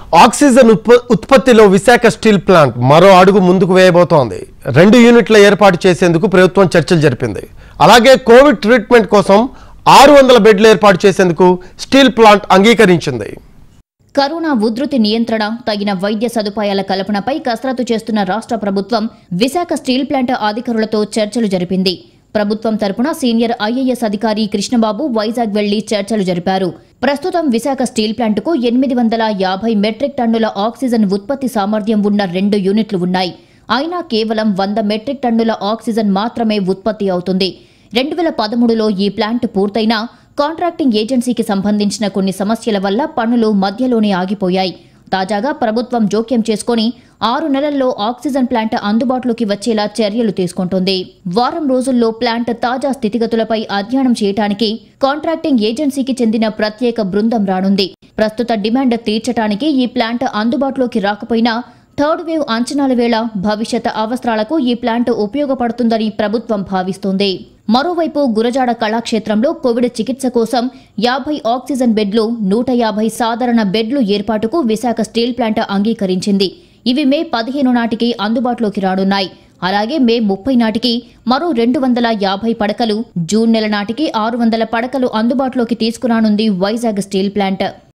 oxygen ఉత్ప- ఉత్పత్తిలో Visakha steel plant మరో అడుగు ముందుకు వేయబోతోంది రెండు యూనిట్ల ఏర్పాటు చేసేందుకు ప్రభుత్వం చర్చలు జరిపింది అలాగే కోవిడ్ ట్రీట్మెంట్ కోసం ఆరు వందల బెడ్లు ఏర్పాటు చేసేందుకు స్టీల్ ప్లాంట్ అంగీకరించింది కరోనా ఉధృతి నియంత్రణ తగిన వైద్య సదుపాయాల కల్పనపై కసరత్తు చేస్తున్న రాష్ట్ర ప్రభుత్వం విశాఖ స్టీల్ ప్లాంట్ అధికారులతో చర్చలు జరిపింది ప్రభుత్వం తరపున సీనియర్ ఐఏఎస్ అధికారి కృష్ణబాబు వైజాగ్ వెళ్లి చర్చలు జరిపారు ప్రస్తుతం విశాఖ స్టీల్ ప్లాంటుకు ఎనిమిది వందల యాభై మెట్రిక్ టన్నుల ఆక్సిజన్ ఉత్పత్తి సామర్థ్యం ఉన్న రెండు యూనిట్లు ఉన్నాయి అయినా కేవలం వంద మెట్రిక్ టన్నుల ఆక్సిజన్ మాత్రమే ఉత్పత్తి అవుతుంది రెండు వేల పదమూడులో ఈ ప్లాంట్ పూర్తయినా కాంట్రాక్టింగ్ ఏజెన్సీకి సంబంధించిన కొన్ని సమస్యల వల్ల పనులు మధ్యలోనే ఆగిపోయాయి తాజాగా ప్రభుత్వం జోక్యం చేసుకొని ఆరు నెలల్లో ఆక్సిజన్ ప్లాంట్ అందుబాటులోకి వచ్చేలా చర్యలు తీసుకుంటుంది వారం రోజుల్లో ప్లాంట్ తాజా స్థితిగతులపై అధ్యయనం చేయడానికి కాంట్రాక్టింగ్ ఏజెన్సీకి చెందిన ప్రత్యేక బృందం రానుంది ప్రస్తుత డిమాండ్ తీర్చడానికి ఈ ప్లాంట్ అందుబాటులోకి రాకపోయినా థర్డ్ వేవ్ అంచనాల వేళ భవిష్యత్ అవసరాలకు ఈ ప్లాంట్ ఉపయోగపడుతుందని ప్రభుత్వం భావిస్తోంది మరోవైపు గురజాడ కళాక్షేత్రంలో కోవిడ్ చికిత్స కోసం యాభై ఆక్సిజన్ బెడ్లు నూట యాభై సాధారణ బెడ్లు ఏర్పాటుకు విశాఖ స్టీల్ ప్లాంట్ అంగీకరించింది ఇవి మే పదిహేను నాటికి అందుబాటులోకి రానున్నాయి అలాగే మే ముప్పై నాటికి మరో రెండు వందల యాభై పడకలు జూన్ నెల నాటికి ఆరు వందల పడకలు అందుబాటులోకి తీసుకురానుంది వైజాగ్ స్టీల్ ప్లాంట్